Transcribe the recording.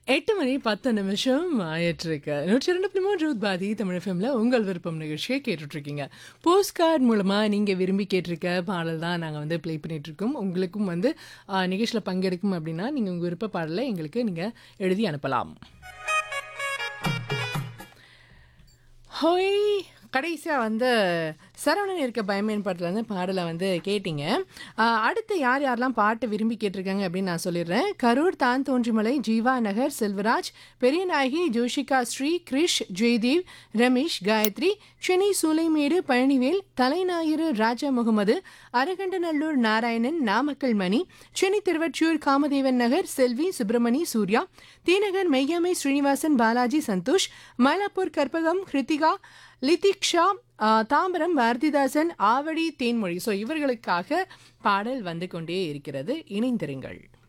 எட்டு மணி பத்து நிமிஷம் ஆயிட்டிருக்கு நூற்றி ரெண்டு புள்ளி மூன்று பாதி தமிழ் எஃப்எம்ல உங்கள் விருப்பம் நிகழ்ச்சியை கேட்டுட்டு இருக்கீங்க போஸ்ட் கார்டு மூலமா நீங்க விரும்பி கேட்டிருக்க பாடல் தான் நாங்கள் வந்து ப்ளே பண்ணிட்டு இருக்கோம் உங்களுக்கும் வந்து ஆ, நிகழ்ச்சியில் பங்கெடுக்கும் அப்படின்னா நீங்க உங்க விருப்ப பாடலை எங்களுக்கு நீங்க எழுதி அனுப்பலாம் ஹோய் கடைசியாக வந்து சரவணன் இருக்க பயமேன் படத்தில் வந்து பாடலை வந்து கேட்டிங்க ஆஹ் அடுத்து யார் யாரெல்லாம் பாட்டு விரும்பி கேட்டிருக்காங்க அப்படின்னு நான் சொல்லிடுறேன் கரூர் தான் தோன்றிமலை ஜீவா நகர் செல்வராஜ் பெரியநாயகி ஜோஷிகா ஸ்ரீ கிரிஷ் ஜெய்தேவ் ரமேஷ் காயத்ரி சென்னை சூளைமேடு பழனிவேல் தலைஞாயிறு ராஜா முகமது அரகண்டநல்லூர் நாராயணன் நாமக்கல் மணி சென்னை திருவற்றியூர் காமதேவன் நகர் செல்வி சுப்பிரமணி சூர்யா தீநகர் மெய்யம்மை ஸ்ரீனிவாசன் பாலாஜி சந்தோஷ் மயிலாப்பூர் கற்பகம் கிருத்திகா லிதிக்ஷா ஆ, தாம்பரம் பாரதிதாசன் ஆவடி தேன்மொழி ஸோ இவர்களுக்காக பாடல் வந்து கொண்டே இருக்கிறது இணைந்திருங்கள்